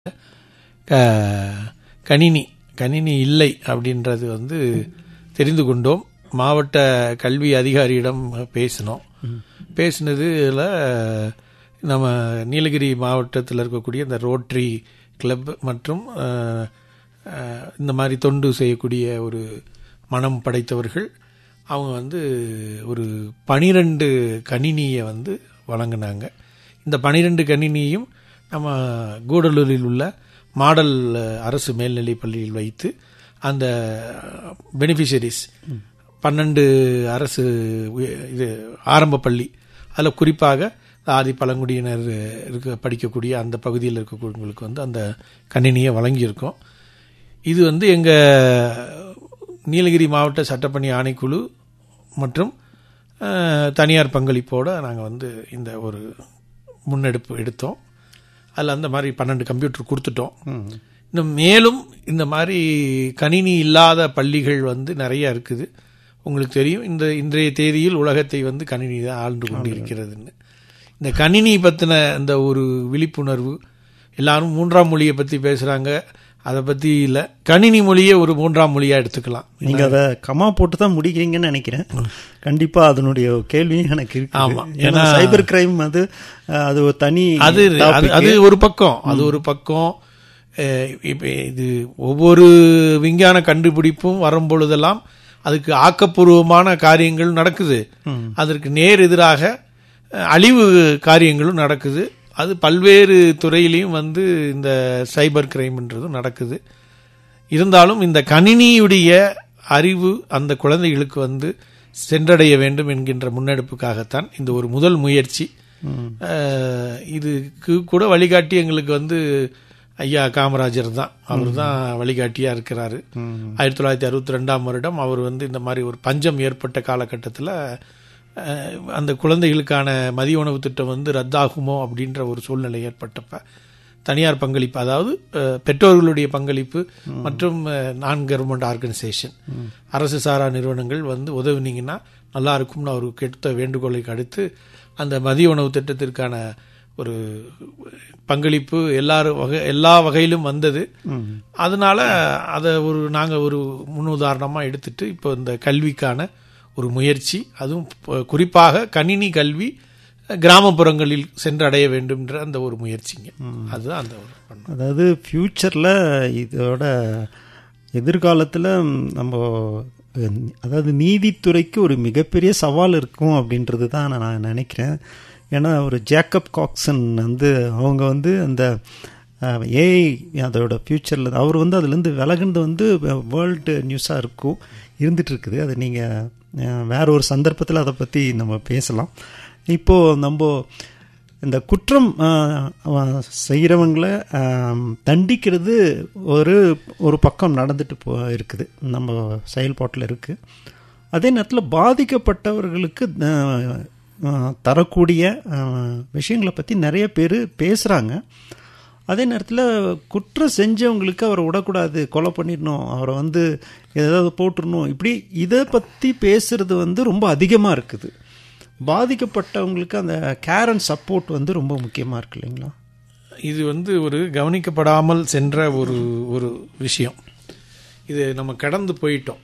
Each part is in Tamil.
க- கணினி கணினி இல்லை அப்படின்றது வந்து தெரிந்து கொண்டோம் மாவட்ட கல்வி அதிகாரியிடம் பேசினோம் பேசினதுல நம்ம நீலகிரி மாவட்டத்தில் இருக்கக்கூடிய இந்த ரோட்ரி கிளப் மற்றும் அஹ், அஹ், இந்த மாதிரி தொண்டு செய்யக்கூடிய ஒரு மனம் படைத்தவர்கள் அவங்க வந்து ஒரு பனிரெண்டு கணினியை வந்து வழங்கினாங்க இந்த பனிரெண்டு கணினியும் நம்ம கூடலூரில் உள்ள மாடல் அரசு மேல்நிலைப் பள்ளியில் வைத்து அந்த பெனிஃபிஷரிஸ் பன்னெண்டு அரசு உய- இது ஆரம்ப பள்ளி அதில் குறிப்பாக ஆதி பழங்குடியினர் இருக்க படிக்கக்கூடிய அந்த பகுதியில் இருக்கக்கூடியவங்களுக்கு வந்து அந்த கணினியை வழங்கியிருக்கோம் இது வந்து எங்கள் நீலகிரி மாவட்ட சட்டப்பணி ஆணைக்குழு மற்றும் அஹ், தனியார் பங்களிப்போடு நாங்கள் வந்து இந்த ஒரு முன்னெடுப்பு எடுத்தோம் அதில் அந்த மாதிரி பன்னெண்டு கம்ப்யூட்டர் கொடுத்துட்டோம் இன்னும் மேலும் இந்த மாதிரி கணினி இல்லாத பள்ளிகள் வந்து நிறைய இருக்குது உங்களுக்கு தெரியும் இந்த இன்றைய தேதியில் உலகத்தை வந்து கணினி தான் ஆழ்ந்து கொண்டிருக்கிறதுன்னு இந்த கணினி பற்றின இந்த ஒரு விழிப்புணர்வு எல்லாரும் மூன்றாம் மொழியை பற்றி பேசுகிறாங்க அதை பற்றி இல்லை கணினி மொழியை ஒரு மூன்றாம் மொழியாக எடுத்துக்கலாம் நீங்க அதை கமா போட்டு தான் முடிக்கிறீங்கன்னு நினைக்கிறேன் கண்டிப்பா அதனுடைய கேள்வியும் எனக்கு இருக்கு ஆமா. ஏன்னா சைபர் கிரைம் அது அஹ், அது ஒரு தனி அது அது topic. அது ஒரு பக்கம் அது ஒரு பக்கம் அஹ், இப்ப இது ஒவ்வொரு விஞ்ஞான கண்டுபிடிப்பும் வரும் பொழுதெல்லாம் அதுக்கு ஆக்கப்பூர்வமான காரியங்கள் நடக்குது அதற்கு நேர் எதிராக அஹ், அழிவு காரியங்களும் நடக்குது அது பல்வேறு துறையிலையும் வந்து இந்த சைபர் கிரைம்ன்றதும் நடக்குது இருந்தாலும் இந்த கணினியுடைய அறிவு அந்த குழந்தைகளுக்கு வந்து சென்றடைய வேண்டும் என்கின்ற முன்னெடுப்புக்காகத்தான் இந்த ஒரு முதல் முயற்சி அஹ், இதுக்கு கூட வழிகாட்டி எங்களுக்கு வந்து ஐயா காமராஜர் தான் அவர் தான் வழிகாட்டியா இருக்கிறாரு ஆயிரத்தி தொள்ளாயிரத்தி அறுபத்தி ரெண்டாம் வருடம் அவர் வந்து இந்த மாதிரி ஒரு பஞ்சம் ஏற்பட்ட காலகட்டத்தில் அந்த குழந்தைகளுக்கான மதிய உணவு திட்டம் வந்து ரத்தாகுமோ அப்படின்ற ஒரு சூழ்நிலை ஏற்பட்டப்ப தனியார் பங்களிப்பு அதாவது அஹ், பெற்றோர்களுடைய பங்களிப்பு மற்றும் நான் கவர்மெண்ட் ஆர்கனைசேஷன் அரசு சாரா நிறுவனங்கள் வந்து உதவுனீங்கன்னா நல்லா இருக்கும்னு அவர் கேட்ட வேண்டுகோளுக்கு அடுத்து அந்த மதிய உணவு திட்டத்திற்கான ஒரு பங்களிப்பு எல்லாரும் வகை எல்லா வகையிலும் வந்தது அதனால அதை ஒரு நாங்கள் ஒரு முன்னுதாரணமாக எடுத்துட்டு இப்போ இந்த கல்விக்கான ஒரு முயற்சி அதுவும் ப- குறிப்பாக கணினி கல்வி கிராமப்புறங்களில் சென்றடைய வேண்டும்ன்ற அந்த ஒரு முயற்சிங்க அதுதான் அந்த ஒரு பண்ணோம் அதாவது ஃப்யூச்சரில் இதோட எதிர்காலத்தில் நம்ம அஹ், அதாவது நீதித்துறைக்கு ஒரு மிகப்பெரிய சவால் இருக்கும் அப்படின்றது தான் நான் நினைக்கிறேன் ஏன்னா ஒரு ஜேக்கப் காக்சன் வந்து அவங்க வந்து அந்த ஏஐ அதோட ஃப்யூச்சரில் அவர் வந்து அதுலேருந்து விலகுனது வந்து வேர்ல்டு நியூஸாக இருக்கும் இருந்துட்டு இருக்குது அது நீங்கள் வேற ஒரு சந்தர்ப்பத்தில் அதை பற்றி நம்ம பேசலாம் இப்போது நம்ம இந்த குற்றம் செய்கிறவங்களை தண்டிக்கிறது ஒரு ஒரு பக்கம் நடந்துட்டு போ இருக்குது நம்ம செயல்பாட்டில் இருக்குது அதே நேரத்தில் பாதிக்கப்பட்டவர்களுக்கு அஹ், அஹ், தரக்கூடிய அஹ், விஷயங்களை பற்றி நிறைய பேர் பேசுகிறாங்க அதே நேரத்தில் குற்றம் செஞ்சவங்களுக்கு அவரை விடக்கூடாது கொலை பண்ணிடணும் அவரை வந்து ஏதாவது போட்டுடணும் இப்படி இதை பற்றி பேசுறது வந்து ரொம்ப அதிகமாக இருக்குது பாதிக்கப்பட்டவங்களுக்கு அந்த கேர் அண்ட் சப்போர்ட் வந்து ரொம்ப முக்கியமாக இருக்கு இல்லைங்களா இது வந்து ஒரு கவனிக்கப்படாமல் சென்ற ஒரு ஒரு விஷயம் இது நம்ம கடந்து போயிட்டோம்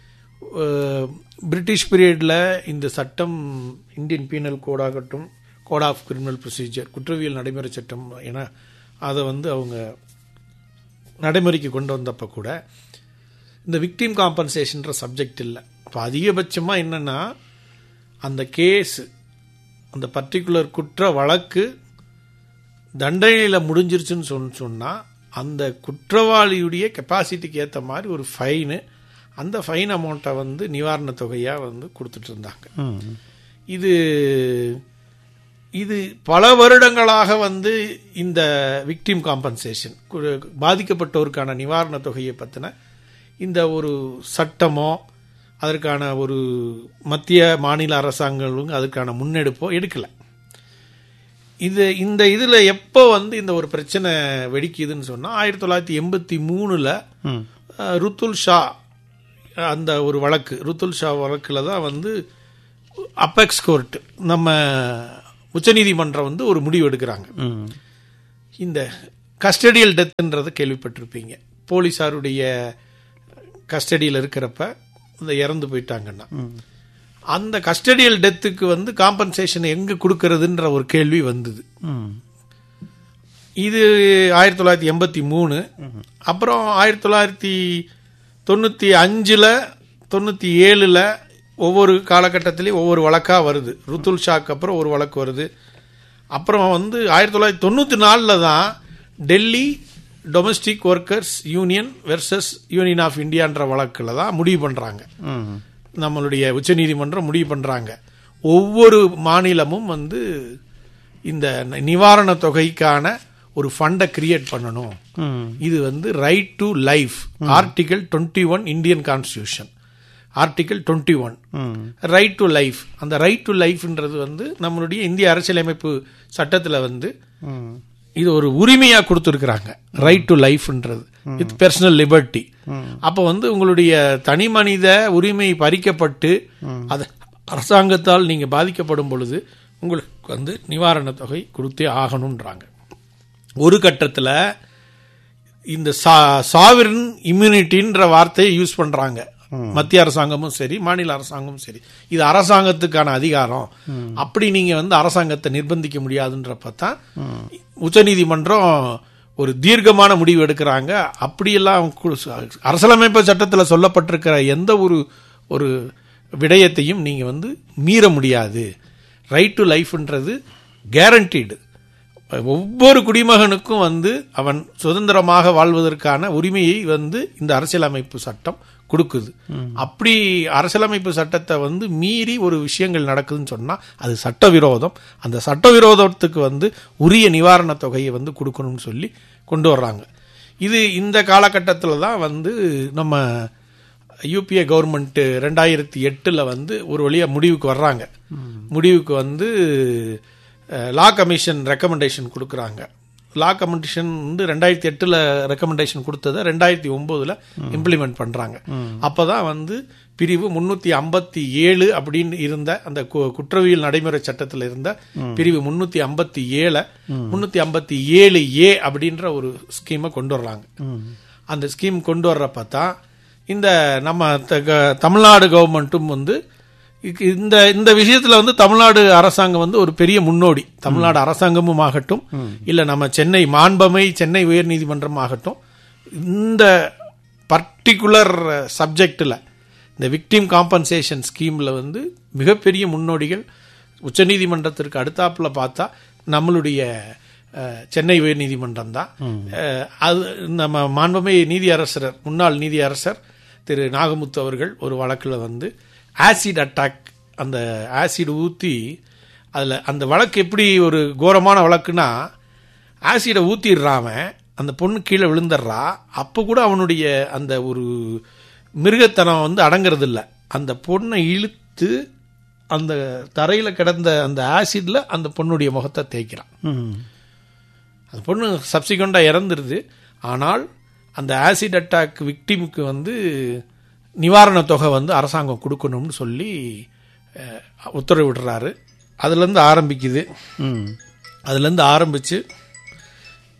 அஹ், பிரிட்டிஷ் பீரியடில் இந்த சட்டம் இந்தியன் பீனல் கோடாகட்டும் கோட் ஆஃப் கிரிமினல் ப்ரொசீஜர் குற்றவியல் நடைமுறை சட்டம் என அதை வந்து அவங்க நடைமுறைக்கு கொண்டு வந்தப்போ கூட இந்த விக்டிம் காம்பன்சேஷன்ற சப்ஜெக்ட் இல்லை இப்போ அதிகபட்சமாக என்னென்னா அந்த கேஸ் அந்த பர்டிகுலர் குற்ற வழக்கு தண்டனையில் முடிஞ்சிருச்சுன்னு சொன்ன சொன்னால் அந்த குற்றவாளியுடைய கெப்பாசிட்டிக்கு ஏற்ற மாதிரி ஒரு ஃபைனு அந்த ஃபைன் அமௌண்ட்டை வந்து நிவாரணத் தொகையாக வந்து கொடுத்துட்டு இருந்தாங்க இது இது பல வருடங்களாக வந்து இந்த விக்டிம் காம்பன்சேஷன் பாதிக்கப்பட்டோருக்கான நிவாரணத் தொகையை பற்றின இந்த ஒரு சட்டமோ அதற்கான ஒரு மத்திய மாநில அரசாங்கங்களும் அதுக்கான முன்னெடுப்போ எடுக்கலை இது இந்த இதில் எப்போ வந்து இந்த ஒரு பிரச்சனை வெடிக்குதுன்னு சொன்னால் ஆயிரத்தி தொள்ளாயிரத்தி எண்பத்தி மூணில் ருத்துல் ஷா அந்த ஒரு வழக்கு ருத்துல் ஷா வழக்கில் தான் வந்து அப்பெக்ஸ் கோர்ட் நம்ம உச்சநீதிமன்றம் வந்து ஒரு முடிவு எடுக்கிறாங்க இந்த கஸ்டடியல் டெத்துன்றது கேள்விப்பட்டிருப்பீங்க போலீஸாருடைய கஸ்டடியில் இருக்கிறப்ப இந்த இறந்து போயிட்டாங்கன்னா அந்த கஸ்டடியல் டெத்துக்கு வந்து காம்பன்சேஷன் எங்க கொடுக்கறதுன்ற ஒரு கேள்வி வந்தது ம் இது ஆயிரத்தி தொள்ளாயிரத்தி எண்பத்தி மூணு அப்புறம் ஆயிரத்தி தொள்ளாயிரத்தி தொண்ணூற்றி அஞ்சில் தொண்ணூற்றி ஏழில் ஒவ்வொரு காலகட்டத்திலையும் ஒவ்வொரு வழக்காக வருது ருத்துல் ஷாக்கு அப்புறம் ஒரு வழக்கு வருது அப்புறம் வந்து ஆயிரத்தி தொள்ளாயிரத்தி தொண்ணூற்றி நாலில் தான் Delhi domestic workers union versus union of இந்தியான்ற வழக்கில் தான் முடிவு பண்ணுறாங்க ம் நம்மளுடைய உச்சநீதிமன்றம் முடிவு பண்றாங்க ஒவ்வொரு மாநிலமும் வந்து இந்த நிவாரண தொகைக்கான ஒரு ஃபண்டை கிரியேட் பண்ணணும் ம் இது வந்து right to life article twenty one Indian constitution article twenty one ம் ரைட் டு லைஃப் அந்த ரைட் டு லைஃப்ன்றது வந்து நம்மளுடைய இந்திய அரசியலமைப்பு சட்டத்தில் வந்து ம் இது ஒரு உரிமையா கொடுத்துருக்குறாங்க ரைட் டு லைஃப்ன்றது வித் பர்சனல் லிபர்ட்டி அப்போ வந்து உங்களுடைய தனி மனித உரிமை பறிக்கப்பட்டு அது அரசாங்கத்தால் நீங்க பாதிக்கப்படும் பொழுது உங்களுக்கு வந்து நிவாரண தொகை கொடுத்தே ஆகணும்ன்றாங்க ஒரு கட்டத்துல இந்த சாவரின் இம்யூனிட்டின்ற வார்த்தையை யூஸ் பண்றாங்க மத்திய அரசாங்கமும் சரி மாநில அரசாங்கமும் சரி இது அரசாங்கத்துக்கான அதிகாரம் அப்படி நீங்க வந்து அரசாங்கத்தை நிர்பந்திக்க முடியாதுன்றப்ப தான் உச்சநீதிமன்றம் ஒரு தீர்க்கமான முடிவு எடுக்கிறாங்க அப்படியெல்லாம் கு- அரசியலமைப்பு சட்டத்தில் சொல்லப்பட்டிருக்கிற எந்த ஒரு ஒரு விடயத்தையும் நீங்க வந்து மீற முடியாது ரைட் டு லைஃப்ன்றது கேரண்டீடு ஒவ்வொரு குடிமகனுக்கும் வந்து அவன் சுதந்திரமாக வாழ்வதற்கான உரிமையை வந்து இந்த அரசியலமைப்பு சட்டம் கொடுக்குது அப்படி அரசியலமைப்பு சட்டத்தை வந்து மீறி ஒரு விஷயங்கள் நடக்குதுன்னு சொன்னா அது சட்டவிரோதம் அந்த சட்டவிரோதத்துக்கு வந்து உரிய நிவாரண தொகையை வந்து கொடுக்கணும்னு சொல்லி கொண்டு வர்றாங்க இது இந்த காலகட்டத்தில் தான் வந்து நம்ம யூபிஏ கவர்மெண்ட் ரெண்டாயிரத்தி எட்டில் வந்து ஒரு வழியா முடிவுக்கு வர்றாங்க முடிவுக்கு வந்து லா கமிஷன் ரெக்கமெண்டேஷன் கொடுக்குறாங்க லா கமிஷன் வந்து ரெண்டாயிரத்தி எட்டில் ரெக்கமெண்டேஷன் கொடுத்ததை ரெண்டாயிரத்தி ஒம்போதில் இம்ப்ளிமெண்ட் பண்ணுறாங்க அப்போ தான் வந்து பிரிவு முன்னூற்றி ஐம்பத்தி ஏழு அப்படின்னு இருந்த அந்த கு- குற்றவியல் நடைமுறை சட்டத்தில் இருந்த பிரிவு முன்னூற்றி ஐம்பத்தி ஏழை முன்னூற்றி ஐம்பத்தி ஏழு ஏ அப்படின்ற ஒரு ஸ்கீமை கொண்டு வர்றாங்க அந்த ஸ்கீம் கொண்டு வர்றப்ப தான் இந்த நம்ம த- க- தமிழ்நாடு கவர்மெண்ட்டும் வந்து இக்கு- இந்த இந்த விஷயத்துல வந்து தமிழ்நாடு அரசாங்கம் வந்து ஒரு பெரிய முன்னோடி தமிழ்நாடு அரசாங்கமும் ஆகட்டும் இல்ல நம்ம சென்னை மாண்பமை சென்னை உயர்நீதிமன்றம் ஆகட்டும் இந்த பர்டிகுலர் சப்ஜெக்டில் இந்த விக்டிம் காம்பன்சேஷன் ஸ்கீமில் வந்து மிகப்பெரிய முன்னோடிகள் உச்சநீதிமன்றத்திற்கு அடுத்தாப்புல பார்த்தா நம்மளுடைய அஹ், சென்னை உயர்நீதிமன்றம் தான் அஹ், அது நம்ம மாண்புமை நீதியரசர் முன்னாள் நீதியரசர் திரு நாகமுத்து அவர்கள் ஒரு வழக்கில் வந்து ஆசிட் அட்டாக் அந்த ஆசிட் ஊற்றி அதில் அந்த வழக்கு எப்படி ஒரு கோரமான வழக்குனா ஆசிடை ஊத்திடுறாம அந்த பொண்ணு கீழே விழுந்துடுறா அப்போ கூட அவனுடைய அந்த ஒரு மிருகத்தனம் வந்து அடங்கிறது இல்ல அந்த பொண்ணை இழுத்து அந்த தரையில் கிடந்த அந்த ஆசிட்ல அந்த பொண்ணுடைய முகத்தை தேய்க்கிறான் ம் அந்த பொண்ணு சப்சிக்வெண்ட்டாக இறந்துருது ஆனால் அந்த ஆசிட் அட்டாக் விக்டிமுக்கு வந்து நிவாரணத் தொகை வந்து அரசாங்கம் கொடுக்கணும்னு சொல்லி அஹ், உத்தரவிடுறாரு அதுலேருந்து ஆரம்பிக்குது ம் அதுலேருந்து ஆரம்பித்து